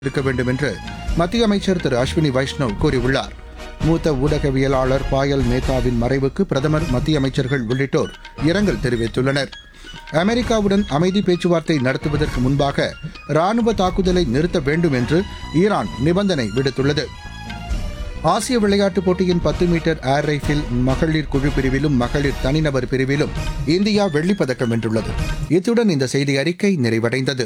இருக்க வேண்டும் என்று மத்திய அமைச்சர் திரு அஸ்வினி வைஷ்ணவ் கூறியுள்ளார் மூத்த ஊடகவியலாளர் பாயல் மேத்தாவின் மறைவுக்கு பிரதமர் மத்திய அமைச்சர்கள் உள்ளிட்டோர் இரங்கல் தெரிவித்துள்ளனர் அமெரிக்காவுடன் அமைதி பேச்சுவார்த்தை நடத்துவதற்கு முன்பாக ராணுவ தாக்குதலை நிறுத்த வேண்டும் என்று ஈரான் நிபந்தனை விடுத்துள்ளது ஆசிய விளையாட்டுப் போட்டியின் பத்து மீட்டர் ஏர் ரைஃபிள் மகளிர் குழு பிரிவிலும் மகளிர் தனிநபர் பிரிவிலும் இந்தியா வெள்ளிப் பதக்கம் வென்றுள்ளது இத்துடன் இந்த செய்தி அறிக்கை நிறைவடைந்தது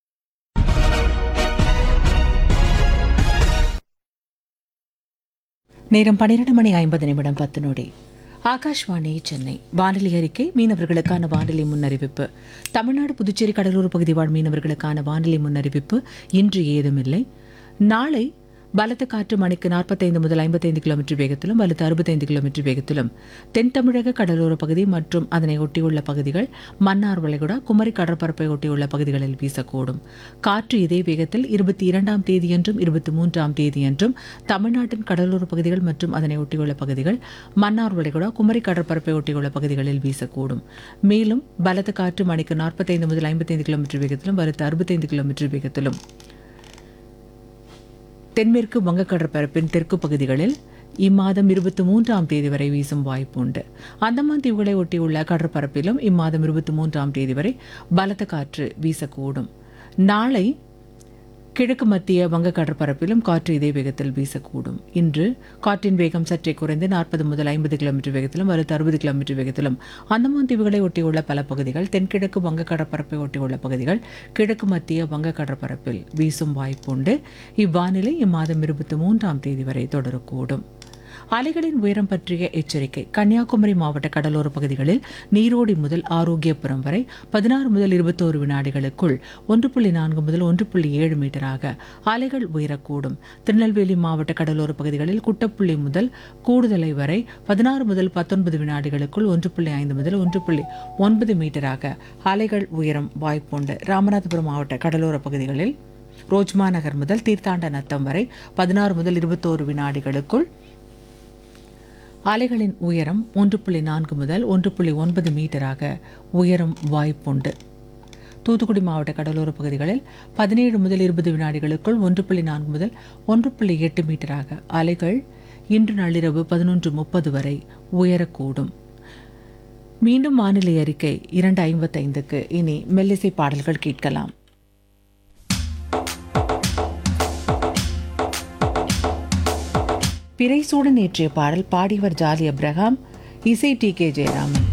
நேரம் பன்னிரண்டு மணி ஐம்பது நிமிடம் பத்து நொடி ஆகாஷ்வாணி சென்னை வானிலை அறிக்கை மீனவர்களுக்கான வானிலை முன்னறிவிப்பு தமிழ்நாடு புதுச்சேரி கடலோர பகுதி வாழ் மீனவர்களுக்கான வானிலை முன்னறிவிப்பு இன்று ஏதுமில்லை நாளை பலத்த காற்று மணிக்கு நாற்பத்தைந்து முதல் ஐம்பத்தைந்து கிலோமீட்டர் வேகத்திலும் பலத்த அறுபத்தைந்து கிலோமீட்டர் வேகத்திலும் தென் தமிழக கடலோர பகுதி மற்றும் அதனை ஒட்டியுள்ள பகுதிகள் மன்னார் வளைகுடா குமரி கடற்பரப்பை ஒட்டியுள்ள பகுதிகளில் வீசக்கூடும் காற்று இதே வேகத்தில் இருபத்தி இரண்டாம் தேதியன்றும் இருபத்தி மூன்றாம் தேதியன்றும் தமிழ்நாட்டின் கடலோர பகுதிகள் மற்றும் அதனை ஒட்டியுள்ள பகுதிகள் மன்னார் வளைகுடா குமரி கடற்பரப்பை ஒட்டியுள்ள பகுதிகளில் வீசக்கூடும் மேலும் பலத்த காற்று மணிக்கு நாற்பத்தைந்து முதல் ஐம்பத்தைந்து கிலோமீட்டர் வேகத்திலும் பலத்த அறுபத்தைந்து கிலோமீட்டர் வேகத்திலும் தென்மேற்கு வங்கக்கடற்பரப்பின் தெற்கு பகுதிகளில் இம்மாதம் இருபத்தி மூன்றாம் தேதி வரை வீசும் வாய்ப்பு உண்டு அந்தமான் தீவுகளை ஒட்டியுள்ள கடற்பரப்பிலும் இம்மாதம் இருபத்தி மூன்றாம் தேதி வரை பலத்த காற்று வீசக்கூடும் நாளை கிழக்கு மத்திய வங்க கடற்பரப்பிலும் காற்று இதே வேகத்தில் வீசக்கூடும் இன்று காற்றின் வேகம் சற்றே குறைந்து நாற்பது முதல் ஐம்பது கிலோமீட்டர் வேகத்திலும் அல்லது அறுபது கிலோமீட்டர் வேகத்திலும் அந்தமான் தீவுகளை ஒட்டியுள்ள பல பகுதிகள் தென்கிழக்கு வங்க கடற்பரப்பை ஒட்டியுள்ள பகுதிகள் கிழக்கு மத்திய வங்க கடற்பரப்பில் வீசும் வாய்ப்புண்டு இவ்வானிலை இம்மாதம் இருபத்தி மூன்றாம் தேதி வரை தொடரக்கூடும் அலைகளின் உயரம் பற்றிய எச்சரிக்கை கன்னியாகுமரி மாவட்ட கடலோர பகுதிகளில் நீரோடி முதல் ஆரோக்கியபுரம் வரை பதினாறு முதல் இருபத்தோரு வினாடிகளுக்குள் ஒன்று புள்ளி நான்கு முதல் ஒன்று புள்ளி ஏழு மீட்டராக அலைகள் உயரக்கூடும் திருநெல்வேலி மாவட்ட கடலோர பகுதிகளில் குட்டப்புள்ளி முதல் கூடுதலை வரை பதினாறு முதல் பத்தொன்பது வினாடிகளுக்குள் ஒன்று புள்ளி ஐந்து முதல் ஒன்று புள்ளி ஒன்பது மீட்டராக அலைகள் உயரம் வாய்ப்புண்டு ராமநாதபுரம் மாவட்ட கடலோர பகுதிகளில் ரோஜ்மா நகர் முதல் தீர்த்தாண்ட நத்தம் வரை பதினாறு முதல் இருபத்தோரு வினாடிகளுக்குள் அலைகளின் உயரம் ஒன்று புள்ளி நான்கு முதல் ஒன்று புள்ளி ஒன்பது மீட்டராக உயரும் வாய்ப்புண்டு தூத்துக்குடி மாவட்ட கடலோர பகுதிகளில் பதினேழு முதல் இருபது வினாடிகளுக்குள் ஒன்று புள்ளி நான்கு முதல் ஒன்று புள்ளி எட்டு மீட்டராக அலைகள் இன்று நள்ளிரவு பதினொன்று முப்பது வரை உயரக்கூடும் மீண்டும் வானிலை அறிக்கை இரண்டு ஐம்பத்தைந்துக்கு இனி மெல்லிசை பாடல்கள் கேட்கலாம் பிறைசூடன் ஏற்றிய பாடல் பாடியவர் ஜாலி அப்ரஹாம் இசை டி கே ஜெயராமன்